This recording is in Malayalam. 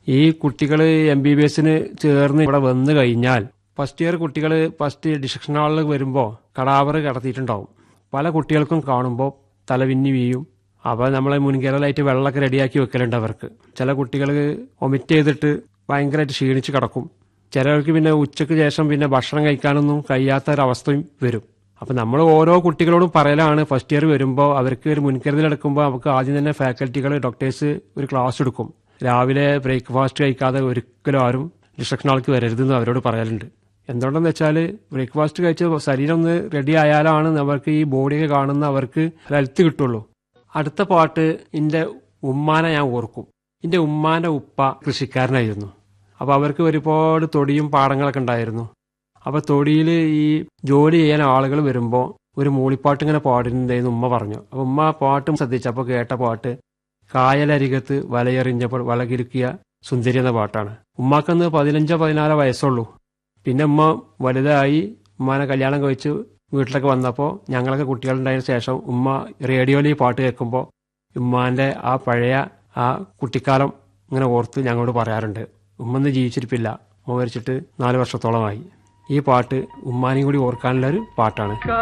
ഈ കുട്ടികൾ എം ബി ബി എസിന് ചേർന്ന് ഇവിടെ വന്നു കഴിഞ്ഞാൽ ഫസ്റ്റ് ഇയർ കുട്ടികൾ ഫസ്റ്റ് ഡിസ്കഷൻ ഹാളിൽ വരുമ്പോൾ കടാവറ് കടത്തിയിട്ടുണ്ടാവും പല കുട്ടികൾക്കും കാണുമ്പോൾ തലവിന്നി വീയും അപ്പോൾ നമ്മളെ മുൻകരുതലായിട്ട് വെള്ളമൊക്കെ റെഡിയാക്കി വെക്കലുണ്ട് അവർക്ക് ചില കുട്ടികൾ ഒമിറ്റ് ചെയ്തിട്ട് ഭയങ്കരമായിട്ട് ക്ഷീണിച്ച് കിടക്കും ചിലർക്ക് പിന്നെ ഉച്ചയ്ക്ക് ശേഷം പിന്നെ ഭക്ഷണം കഴിക്കാനൊന്നും കഴിയാത്ത ഒരവസ്ഥയും വരും അപ്പം നമ്മൾ ഓരോ കുട്ടികളോടും പറയലാണ് ഫസ്റ്റ് ഇയർ വരുമ്പോൾ അവർക്ക് ഒരു മുൻകരുതൽ എടുക്കുമ്പോൾ നമുക്ക് ആദ്യം തന്നെ ഫാക്കൽറ്റികൾ ഡോക്ടേഴ്സ് ഒരു ക്ലാസ് എടുക്കും രാവിലെ ബ്രേക്ക്ഫാസ്റ്റ് കഴിക്കാതെ ഒരിക്കലും ആരും ഡിസ്ട്രക്ഷൻ ആൾക്ക് വരരുതെന്ന് അവരോട് പറയലുണ്ട് എന്തുകൊണ്ടെന്ന് വെച്ചാൽ ബ്രേക്ക്ഫാസ്റ്റ് കഴിച്ച് ശരീരം ഒന്ന് റെഡി ആയാലാണ് അവർക്ക് ഈ ബോഡിയൊക്കെ കാണുന്ന അവർക്ക് ഹെൽത്ത് കിട്ടുള്ളൂ അടുത്ത പാട്ട് എൻ്റെ ഉമ്മാനെ ഞാൻ ഓർക്കും എൻ്റെ ഉമ്മാന്റെ ഉപ്പ കൃഷിക്കാരനായിരുന്നു അപ്പോൾ അവർക്ക് ഒരുപാട് തൊടിയും പാടങ്ങളൊക്കെ ഉണ്ടായിരുന്നു അപ്പോൾ തൊടിയിൽ ഈ ജോലി ചെയ്യാൻ ആളുകൾ വരുമ്പോൾ ഒരു മൂളിപ്പാട്ട് ഇങ്ങനെ പാടുന്നുണ്ടെന്ന് ഉമ്മ പറഞ്ഞു അപ്പോൾ ഉമ്മ ആ പാട്ടും ശ്രദ്ധിച്ചപ്പോൾ കേട്ട പാട്ട് കായലരികത്ത് വലയെറിഞ്ഞപ്പോൾ വലകിരുക്കിയ സുന്ദരി എന്ന പാട്ടാണ് ഉമ്മാക്കന്ന് പതിനഞ്ചോ പതിനാലോ വയസ്സുള്ളൂ പിന്നെ ഉമ്മ വലുതായി ഉമ്മാനെ കല്യാണം കഴിച്ച് വീട്ടിലൊക്കെ വന്നപ്പോൾ ഞങ്ങളൊക്കെ കുട്ടികളുണ്ടായതിനു ശേഷം ഉമ്മ റേഡിയോയിൽ ഈ പാട്ട് കേൾക്കുമ്പോൾ ഉമ്മാന്റെ ആ പഴയ ആ കുട്ടിക്കാലം ഇങ്ങനെ ഓർത്ത് ഞങ്ങളോട് പറയാറുണ്ട് ഉമ്മ ഇന്ന് ജീവിച്ചിരിപ്പില്ല ഉമ്മ മരിച്ചിട്ട് നാല് വർഷത്തോളമായി ഈ പാട്ട് ഉമ്മാനെയും കൂടി ഓർക്കാനുള്ള ഒരു പാട്ടാണ്